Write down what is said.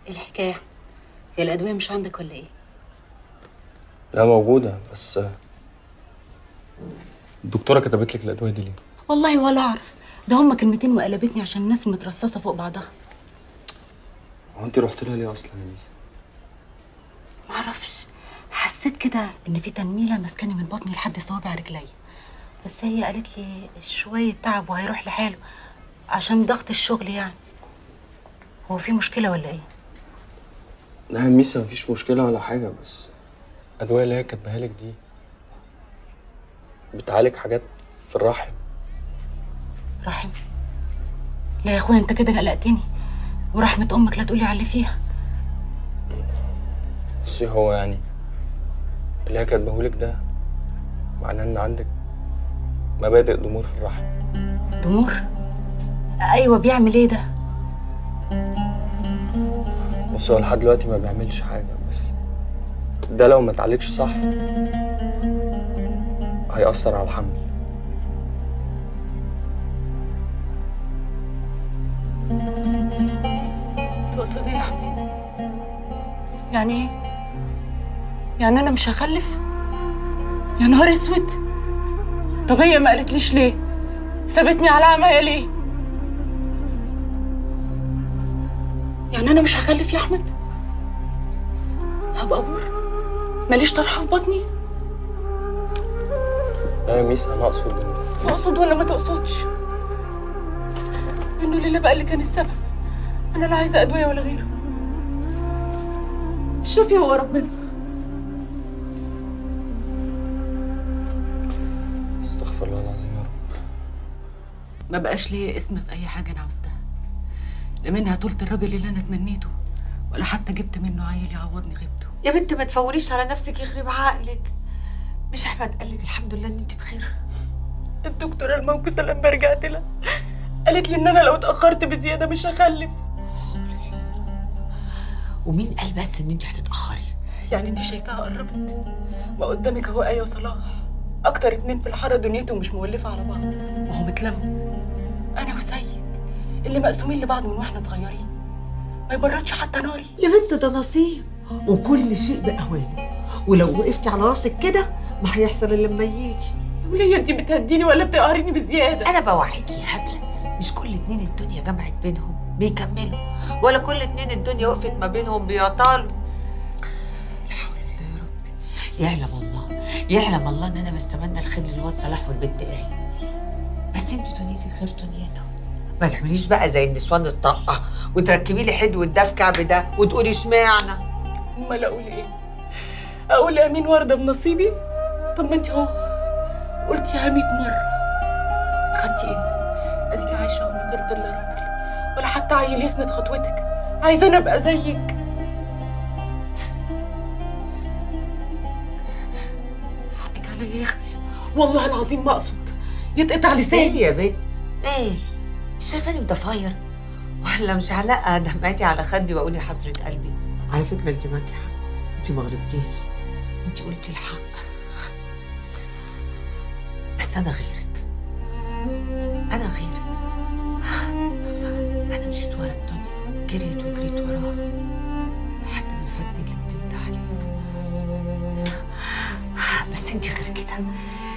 ايه الحكايه هي الادويه مش عندك ولا ايه لا موجودة بس الدكتورة كتبت لك الأدوية دي ليه؟ والله ولا اعرف ده هما كلمتين وقلبتني عشان الناس مترصصه فوق بعضها هو أنت رحت لها ليه أصلا يا ميس؟ معرفش حسيت كده ان في تنميله ماسكاني من بطني لحد صوابع رجلي بس هي قالت لي شويه تعب وهيروح لحاله عشان ضغط الشغل يعني هو في مشكله ولا ايه لا يا ميس مفيش مشكلة ولا حاجة بس الأدوية اللي هي كاتباها لك دي بتعالج حاجات في الرحم رحم لا يا اخويا انت كده قلقتني ورحمه امك لا تقولي على اللي فيها بصي هو يعني اللي هي كاتباه لك ده معناه إن عندك مبادئ ضمور في الرحم ضمور ايوه بيعمل ايه ده بص هو لحد دلوقتي ما بيعملش حاجة بس ده لو ما اتعالجش صح هيأثر على الحمل تقصد ايه يا احمد يعني ايه يعني انا مش هخلف يا نهار اسود طب هي ما قالتليش ليه سابتني على عماية ليه يعني انا مش هخلف يا احمد هبقى بر ماليش طرحه في بطني لا يا ميس أنا أقصد إن تقصد ولا ما تقصدش انه ليلى بقى اللي كان السبب انا لا عايزه ادويه ولا غيره شوفي هو ربنا استغفر الله العظيم يا رب ما بقاش ليا اسم في اي حاجه انا عاوزتها لا منها طولة الراجل اللي انا تمنيته ولا حتى جبت منه عيل يعوضني غيبته يا بنت ما تفوريش على نفسك يخرب عقلك مش احمد قال لك الحمد لله ان انت بخير الدكتوره الموكسه لما رجعت لها قالت لي ان انا لو اتاخرت بزياده مش هخلف ومين قال بس ان انت هتتاخري يعني انت شايفاها قربت ما قدامك اهو ايه وصلاح اكتر اتنين في الحاره دنيتهم مش مولفه على بعض وهم اتلموا انا وسيد اللي مقسومين لبعض من واحنا صغيرين ما يبردش حتى ناري يا بنت ده نصيب وكل شيء باوانه ولو وقفتي على راسك كده ما هيحصل الا لما يجي وليه انت بتهديني ولا بتقهريني بزياده انا بوعدك يا هبله مش كل اتنين الدنيا جمعت بينهم بيكملوا ولا كل اتنين الدنيا وقفت ما بينهم بيعطلوا لا حول الله يا ربي يعلم الله يعلم الله ان انا بستمنى الخير للواد صلاح والبنت ايه بس انت تنيتي خير تنيتهم ما تعمليش بقى زي النسوان الطاقه وتركبي لي حد والدف كعب ده وتقولي اشمعنى امال اقول ايه اقول امين ورده بنصيبي طب ما انت اهو قلتيها 100 مره خدتي ايه اديكي عايشه ومن غير ظل راجل ولا حتى عيل يسند خطوتك عايزه انا ابقى زيك حقك عليا يا اختي والله العظيم ما اقصد يتقطع ايه لساني يا بنت ايه انت شايفاني مضفاير ولا مش علاقه دمعتي على خدي واقول يا حسره قلبي على فكره انت معاكي حق انت ما غلطتيش انت قلتي الحق بس انا غيرك انا غيرك انا مشيت ورا الدنيا جريت وجريت وراها لحد ما فاتني اللي ندمت عليه بس انت غير كده